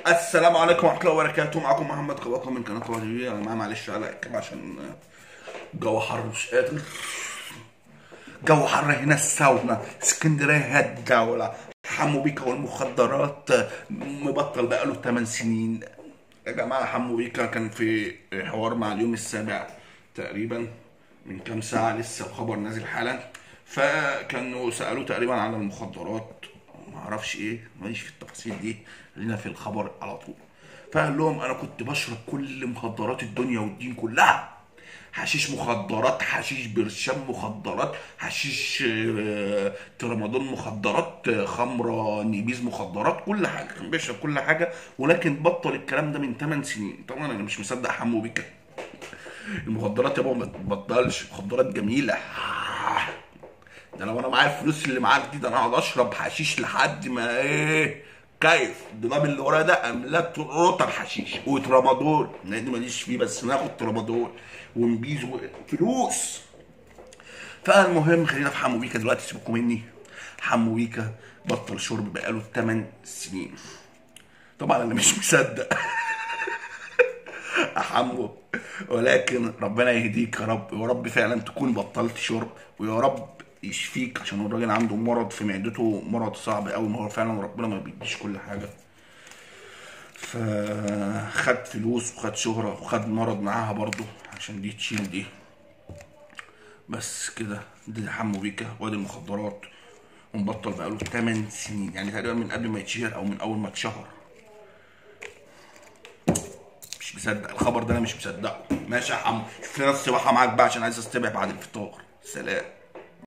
السلام عليكم ورحمه الله وبركاته معكم محمد قباقه من قناه وهدوية انا معايا معلش على كده عشان الجو حر مش قادر جو حر هنا الساونا اسكندريه هي الدوله حمو بيكا والمخدرات مبطل بقاله 8 سنين يا جماعه حمو بيكا كان في حوار مع اليوم السابع تقريبا من كام ساعه لسه الخبر نازل حالا فكانوا سالوه تقريبا عن المخدرات ما اعرفش ايه ماليش في التفاصيل دي خلينا في الخبر على طول فقال لهم انا كنت بشرب كل مخدرات الدنيا والدين كلها حشيش مخدرات حشيش برشام مخدرات حشيش آه، ترامادول مخدرات آه، خمره نيبيز مخدرات كل حاجه كان بيشرب كل حاجه ولكن بطل الكلام ده من 8 سنين طبعا انا مش مصدق حمو بيكا المخدرات يابا ما تبطلش مخدرات جميله ده لو انا معايا الفلوس اللي معاك دي ده انا اقعد اشرب حشيش لحد ما ايه كيف الدولاب اللي ورايا ده املاك رطب حشيش وترامادول لان ماليش فيه بس ناخد ترامادول ونبيز فلوس فالمهم خلينا في حمو بيكا دلوقتي سيبكم مني حمو بيكا بطل شرب بقاله 8 سنين طبعا انا مش مصدق حمو ولكن ربنا يهديك يا رب يا رب فعلا تكون بطلت شرب ويا رب يشفيك عشان الراجل عنده مرض في معدته مرض صعب قوي ما هو فعلا ربنا ما بيديش كل حاجه فخد فلوس وخد شهرة وخد مرض معاها برضو عشان دي تشيل دي بس كده دي حمو بيكا وادي المخدرات ومبطل بقاله 8 سنين يعني تقريبا من قبل ما يتشهر او من اول ما اتشهر مش مصدق الخبر ده انا مش مصدقه ماشي يا حمو شوف لنا السباحه معاك بقى عشان عايز استبح بعد الفطار سلام